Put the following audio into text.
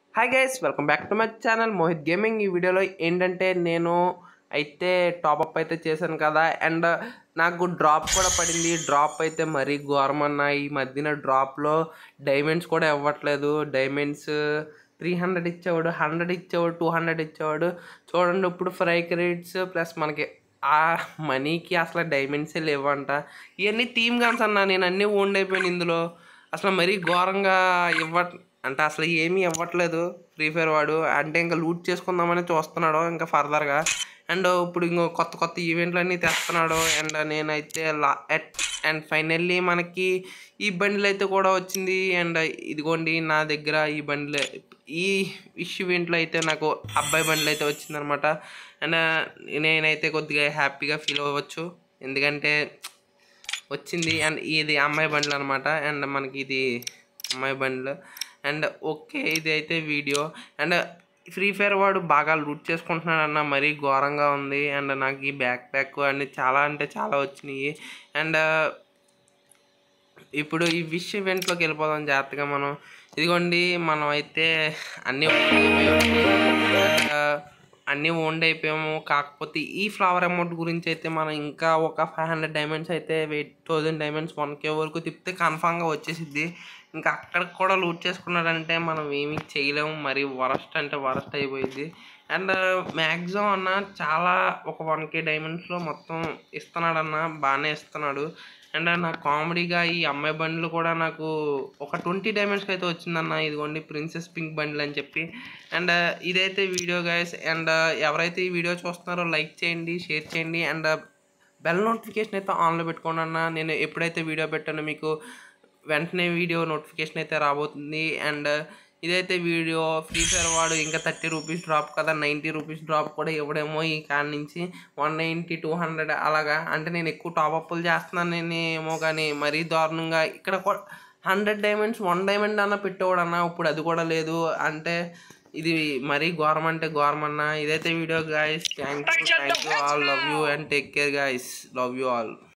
hi guys welcome back to my channel Mohit gaming ఈ వీడియోలో ఏంటంటే నేను అయితే టాపప్ అయితే చేశాను కదా అండ్ నాకు డ్రాప్ కూడా పడింది డ్రాప్ అయితే మరీ ఘోరమన్న ఈ మధ్యన డ్రాప్లో డైమండ్స్ కూడా ఇవ్వట్లేదు డైమండ్స్ త్రీ హండ్రెడ్ ఇచ్చేవాడు హండ్రెడ్ ఇచ్చేవాడు టూ హండ్రెడ్ ఇచ్చేవాడు చూడండి ఇప్పుడు ఫ్రై క్రెడిట్స్ ప్లస్ మనకి ఆ మనీకి అసలు డైమండ్సే లేవంట ఇవన్నీ టీమ్ గన్స్ అన్న నేను అన్నీ ఓన్ అయిపోయాను ఇందులో అసలు మరీ ఘోరంగా ఇవ్వ అంటే అసలు ఏమీ ఇవ్వట్లేదు ఫ్రీ ఫైర్ వాడు అంటే ఇంకా లూట్ చేసుకుందామని చూస్తున్నాడు ఇంకా ఫర్దర్గా అండ్ ఇప్పుడు ఇంకో కొత్త కొత్త ఈవెంట్లు అన్నీ తెస్తున్నాడు అండ్ నేనైతే లా అండ్ ఫైనల్లీ మనకి ఈ బండిల్ అయితే కూడా వచ్చింది అండ్ ఇదిగోండి నా దగ్గర ఈ బండిల్ ఈ విష్ ఈవెంట్లో అయితే నాకు అబ్బాయి బండిల్ అయితే వచ్చిందనమాట అండ్ నేనైతే కొద్దిగా హ్యాపీగా ఫీల్ అవ్వచ్చు ఎందుకంటే వచ్చింది అండ్ ఇది అమ్మాయి బండ్లు అనమాట అండ్ మనకి ఇది అమ్మాయి బండ్లు అండ్ ఓకే ఇది అయితే వీడియో అండ్ ఫ్రీ ఫైర్ వాడు బాగా లూట్ చేసుకుంటున్నాడు అన్న మరీ ఘోరంగా ఉంది అండ్ నాకు ఈ బ్యాక్ ప్యాక్ అన్ని చాలా అంటే చాలా వచ్చినాయి అండ్ ఇప్పుడు ఈ విష్ ఈవెంట్లోకి వెళ్ళిపోదాం జాగ్రత్తగా మనం ఇదిగోండి మనం అయితే అన్నీ అన్నీ ఓన్డ్ అయిపోయాము కాకపోతే ఈ ఫ్లవర్ అమౌంట్ గురించి అయితే మనం ఇంకా ఒక ఫైవ్ హండ్రెడ్ డైమండ్స్ అయితే eight thousand diamonds one K వరకు తిప్పితే కన్ఫామ్గా వచ్చేసిద్ది ఇంకా అక్కడికి కూడా లూట్ చేసుకున్నాడంటే మనం ఏమీ చేయలేము మరి వరస్ట్ అంటే వరస్ట్ అయిపోయింది అండ్ మ్యాక్సిమం అన్న చాలా ఒక వన్ కే డైమండ్స్లో మొత్తం ఇస్తున్నాడన్న బాగానే ఇస్తున్నాడు అండ్ నా కామెడీగా ఈ అమ్మాయి బండ్లు కూడా నాకు ఒక ట్వంటీ డైమండ్స్కి అయితే వచ్చిందన్న ఇదిగోండి ప్రిన్సెస్ పింక్ బండ్లు అని చెప్పి అండ్ ఇదైతే వీడియో గైస్ అండ్ ఎవరైతే ఈ వీడియో చూస్తున్నారో లైక్ చేయండి షేర్ చేయండి అండ్ బెల్ నోటిఫికేషన్ అయితే ఆన్లో పెట్టుకోండి అన్న నేను ఎప్పుడైతే వీడియో పెట్టానో మీకు వెంటనే వీడియో నోటిఫికేషన్ అయితే రాబోతుంది అండ్ ఇదైతే వీడియో ఫ్రీ ఫైర్ వాడు ఇంకా థర్టీ రూపీస్ డ్రాప్ కదా నైంటీ రూపీస్ డ్రాప్ కూడా ఇవ్వడేమో ఈ కాడ నుంచి వన్ నైంటీ టూ హండ్రెడ్ అలాగా అంటే నేను ఎక్కువ టాప్అప్లు చేస్తున్నాను ఏమో కానీ మరీ దారుణంగా ఇక్కడ కూడా హండ్రెడ్ డైమండ్స్ వన్ డైమండ్ అన్న పెట్టేవాడు అన్న ఇప్పుడు అది కూడా లేదు అంటే ఇది మరీ ఘోరం అంటే ఘోరం అన్న ఇదైతే video guys thank you thank you all love you and take care guys love you all